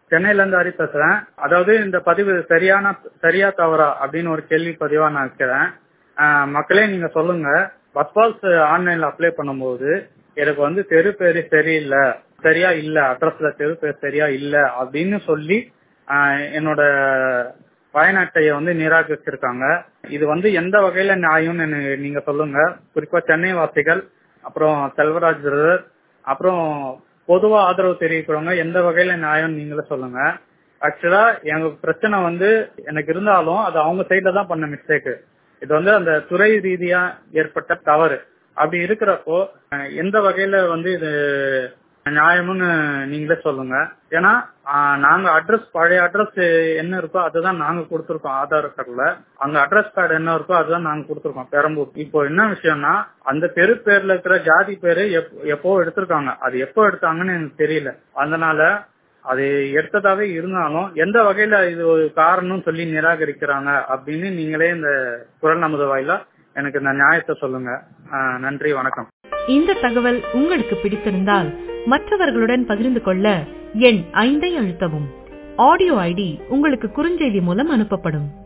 சென்னையில இருந்து ஹரி பேசுறேன் அதாவது இந்த பதிவு சரியான சரியா தவறா அப்படின்னு ஒரு கேள்வி பதிவா நான் வைக்கிறேன் ஆஹ் மக்களே நீங்க சொல்லுங்க பஸ் பாஸ் ஆன்லைன்ல அப்ளை பண்ணும்போது எனக்கு வந்து தெரு பேரு சரியில்லை சரியா இல்ல அட்ரஸ்ல தெரு பேர் சரியா இல்ல அப்படின்னு சொல்லி ஆஹ் என்னோட பயணட்டையை வந்து நிராகரிச்சிருக்காங்க இது வந்து எந்த வகையில நியாயம்னு எனக்கு நீங்க சொல்லுங்க குறிப்பா சென்னை வாசிகள் அப்புறம் செல்வராஜ் பிரதர் அப்புறம் பொதுவா ஆதரவு தெரிவிக்கிறவங்க எந்த வகையில நியாயம் நீங்களே சொல்லுங்க ஆக்சுவலா எங்க பிரச்சனை வந்து எனக்கு இருந்தாலும் அது அவங்க சைட்ல தான் பண்ண மிஸ்டேக் இது வந்து அந்த துறை ரீதியா ஏற்பட்ட தவறு அப்படி இருக்கிறப்போ அஹ், எந்த வகையில வந்து இது நியாயம்னு நீங்களே சொல்லுங்க ஏன்னா ஆஹ், நாங்க அட்ரஸ் பழைய அட்ரஸ் என்ன இருக்கோ அதுதான் நாங்க கொடுத்துருக்கோம் ஆதார் கார்டுல அங்க அட்ரஸ் கார்டு என்ன இருக்கோ அதுதான் நாங்க கொடுத்துருக்கோம் பெரம்பூர் இப்போ என்ன விஷயம்னா அந்த தெரு பேர்ல இருக்கிற ஜாதி பேரு எப்- எப்போ எடுத்திருக்காங்க அது எப்போ எடுத்தாங்கன்னு எனக்கு தெரியல அதனால அது எடுத்ததாவே இருந்தாலும் எந்த வகையில இது ஒரு காரணம் சொல்லி நிராகரிக்கிறாங்க அப்படின்னு நீங்களே இந்த குரல் நமது வாயிலா எனக்கு இந்த நியாயத்தை சொல்லுங்க ஆஹ், நன்றி வணக்கம் இந்த தகவல் உங்களுக்கு பிடித்திருந்தால் மற்றவர்களுடன் பகிர்ந்து கொள்ள எண் ஐந்தை அழுத்தவும் ஆடியோ ஐடி உங்களுக்கு குறுஞ்செய்தி மூலம் அனுப்பப்படும்